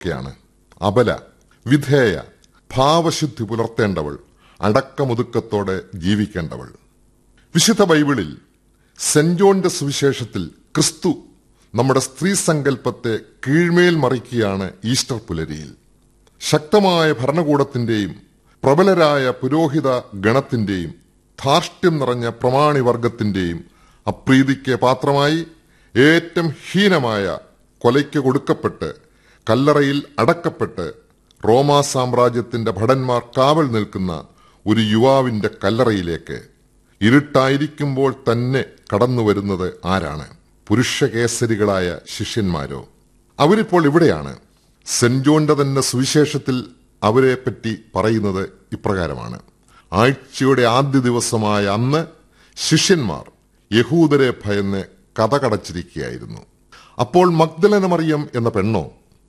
ഒക്കെയാണ് അബല വിധേയ ഭാവശുദ്ധി പുലർത്തേണ്ടവൾ അടക്കമുതുക്കത്തോടെ ജീവിക്കേണ്ടവൾ വിശുദ്ധ ബൈബിളിൽ സെന്റ് ജോണിന്റെ സുവിശേഷത്തിൽ ക്രിസ്തു നമ്മുടെ സ്ത്രീ സങ്കല്പത്തെ കീഴ്മേൽ മറിക്കുകയാണ് ഈസ്റ്റർ പുലരിയിൽ ശക്തമായ ഭരണകൂടത്തിന്റെയും പ്രബലരായ പുരോഹിത ഗണത്തിന്റെയും ധാർഷ്ട്യം നിറഞ്ഞ പ്രമാണിവർഗത്തിന്റെയും അപ്രീതിക്ക് പാത്രമായി ഏറ്റവും ഹീനമായ കൊലയ്ക്ക് കൊടുക്കപ്പെട്ട് കല്ലറയിൽ അടക്കപ്പെട്ട് റോമാ സാമ്രാജ്യത്തിന്റെ ഭടന്മാർ കാവൽ നിൽക്കുന്ന ഒരു യുവാവിന്റെ കല്ലറയിലേക്ക് ഇരുട്ടായിരിക്കുമ്പോൾ തന്നെ കടന്നു വരുന്നത് ആരാണ് പുരുഷകേസരികളായ ശിഷ്യന്മാരോ അവരിപ്പോൾ ഇവിടെയാണ് സെന്റ് ജോണിന്റെ തന്നെ സുവിശേഷത്തിൽ അവരെ പറ്റി പറയുന്നത് ഇപ്രകാരമാണ് ആഴ്ചയുടെ ആദ്യ ദിവസമായ അന്ന് ശിഷ്യന്മാർ യഹൂദരെ ഭയന്ന് കഥകടച്ചിരിക്കുകയായിരുന്നു അപ്പോൾ മഗ്ദലന മറിയം എന്ന പെണ്ണോ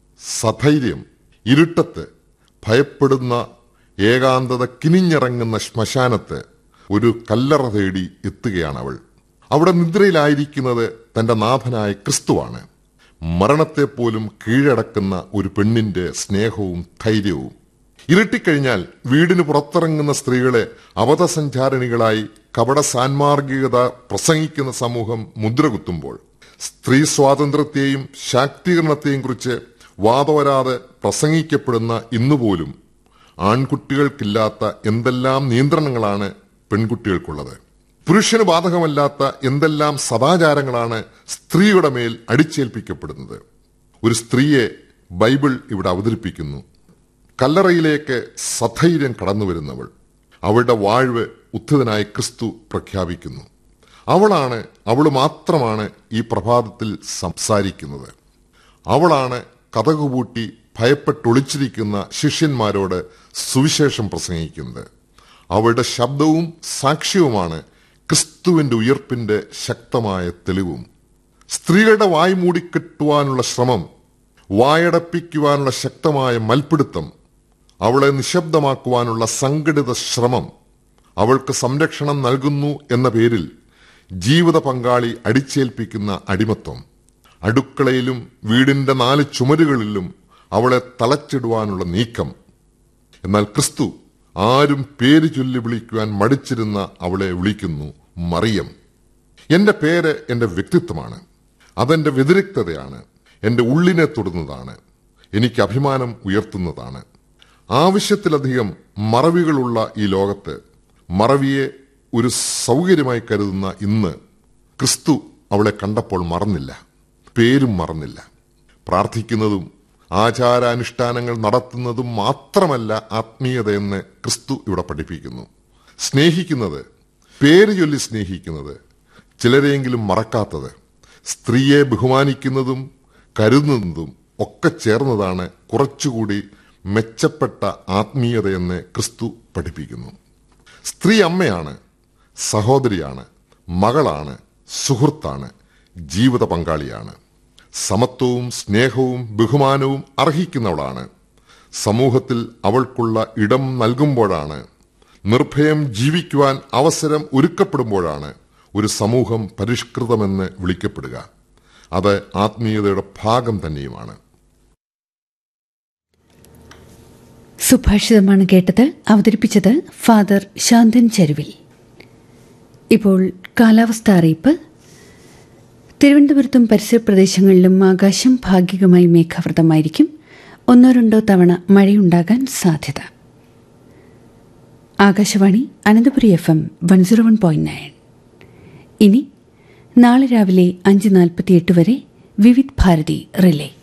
സധൈര്യം ഇരുട്ടത്ത് ഭയപ്പെടുന്ന ഏകാന്തത കിനിഞ്ഞിറങ്ങുന്ന ശ്മശാനത്ത് ഒരു കല്ലറ തേടി എത്തുകയാണ് അവൾ അവിടെ നിദ്രയിലായിരിക്കുന്നത് തന്റെ നാഥനായ ക്രിസ്തുവാണ് മരണത്തെപ്പോലും കീഴടക്കുന്ന ഒരു പെണ്ണിന്റെ സ്നേഹവും ധൈര്യവും ഇരുട്ടിക്കഴിഞ്ഞാൽ വീടിന് പുറത്തിറങ്ങുന്ന സ്ത്രീകളെ അവധസഞ്ചാരിണികളായി കപട സാൻമാർഗികത പ്രസംഗിക്കുന്ന സമൂഹം മുദ്രകുത്തുമ്പോൾ സ്ത്രീ സ്വാതന്ത്ര്യത്തെയും ശാക്തീകരണത്തെയും കുറിച്ച് വാദവരാതെ പ്രസംഗിക്കപ്പെടുന്ന ഇന്നുപോലും ആൺകുട്ടികൾക്കില്ലാത്ത എന്തെല്ലാം നിയന്ത്രണങ്ങളാണ് പെൺകുട്ടികൾക്കുള്ളത് പുരുഷന് ബാധകമല്ലാത്ത എന്തെല്ലാം സദാചാരങ്ങളാണ് സ്ത്രീയുടെ മേൽ അടിച്ചേൽപ്പിക്കപ്പെടുന്നത് ഒരു സ്ത്രീയെ ബൈബിൾ ഇവിടെ അവതരിപ്പിക്കുന്നു കല്ലറയിലേക്ക് സധൈര്യം കടന്നു വരുന്നവൾ അവളുടെ വാഴ്വ് ഉത്ഥിതനായി ക്രിസ്തു പ്രഖ്യാപിക്കുന്നു അവളാണ് അവൾ മാത്രമാണ് ഈ പ്രഭാതത്തിൽ സംസാരിക്കുന്നത് അവളാണ് കഥകുപൂട്ടി ഭയപ്പെട്ടൊളിച്ചിരിക്കുന്ന ശിഷ്യന്മാരോട് സുവിശേഷം പ്രസംഗിക്കുന്നത് അവളുടെ ശബ്ദവും സാക്ഷ്യവുമാണ് ക്രിസ്തുവിന്റെ ഉയർപ്പിന്റെ ശക്തമായ തെളിവും സ്ത്രീകളുടെ വായ് മൂടിക്കെട്ടുവാനുള്ള ശ്രമം വായടപ്പിക്കുവാനുള്ള ശക്തമായ മൽപ്പിടുത്തം അവളെ നിശബ്ദമാക്കുവാനുള്ള സംഘടിത ശ്രമം അവൾക്ക് സംരക്ഷണം നൽകുന്നു എന്ന പേരിൽ ജീവിത പങ്കാളി അടിച്ചേൽപ്പിക്കുന്ന അടിമത്വം അടുക്കളയിലും വീടിന്റെ നാല് ചുമരുകളിലും അവളെ തളച്ചിടുവാനുള്ള നീക്കം എന്നാൽ ക്രിസ്തു ആരും പേര് ചൊല്ലി വിളിക്കുവാൻ മടിച്ചിരുന്ന അവളെ വിളിക്കുന്നു മറിയം എന്റെ പേര് എന്റെ വ്യക്തിത്വമാണ് അതെന്റെ വ്യതിരിക്തതയാണ് എന്റെ ഉള്ളിനെ തൊടുന്നതാണ് എനിക്ക് അഭിമാനം ഉയർത്തുന്നതാണ് ആവശ്യത്തിലധികം മറവികളുള്ള ഈ ലോകത്ത് മറവിയെ ഒരു സൗകര്യമായി കരുതുന്ന ഇന്ന് ക്രിസ്തു അവളെ കണ്ടപ്പോൾ മറന്നില്ല പേരും മറന്നില്ല പ്രാർത്ഥിക്കുന്നതും ആചാരാനുഷ്ഠാനങ്ങൾ നടത്തുന്നതും മാത്രമല്ല ആത്മീയതയെന്ന് ക്രിസ്തു ഇവിടെ പഠിപ്പിക്കുന്നു സ്നേഹിക്കുന്നത് പേര് ചൊല്ലി സ്നേഹിക്കുന്നത് ചിലരെയെങ്കിലും മറക്കാത്തത് സ്ത്രീയെ ബഹുമാനിക്കുന്നതും കരുതുന്നതും ഒക്കെ ചേർന്നതാണ് കുറച്ചുകൂടി മെച്ചപ്പെട്ട ആത്മീയതയെന്ന് ക്രിസ്തു പഠിപ്പിക്കുന്നു സ്ത്രീ അമ്മയാണ് സഹോദരിയാണ് മകളാണ് സുഹൃത്താണ് ജീവിത പങ്കാളിയാണ് സമത്വവും സ്നേഹവും ബഹുമാനവും അർഹിക്കുന്നവളാണ് സമൂഹത്തിൽ അവൾക്കുള്ള ഇടം നൽകുമ്പോഴാണ് നിർഭയം ജീവിക്കുവാൻ അവസരം ഒരുക്കപ്പെടുമ്പോഴാണ് ഒരു സമൂഹം പരിഷ്കൃതമെന്ന് വിളിക്കപ്പെടുക അത് ആത്മീയതയുടെ ഭാഗം തന്നെയുമാണ് സുഭാഷിതമാണ് കേട്ടത് അവതരിപ്പിച്ചത് ഫാദർ ശാന്തൻ ചരുവിൽ ഇപ്പോൾ കാലാവസ്ഥ അറിയിപ്പ് തിരുവനന്തപുരത്തും പരിസര പ്രദേശങ്ങളിലും ആകാശം ഭാഗികമായി മേഘാവൃതമായിരിക്കും ഒന്നോ രണ്ടോ തവണ മഴയുണ്ടാകാൻ സാധ്യത Akashvani Ananthapuri F M one zero one point nine ഇനി നാളെ രാവിലെ അഞ്ച് നാൽപ്പത്തിയെട്ട് വരെ വിവിധ് ഭാരതി റിലേ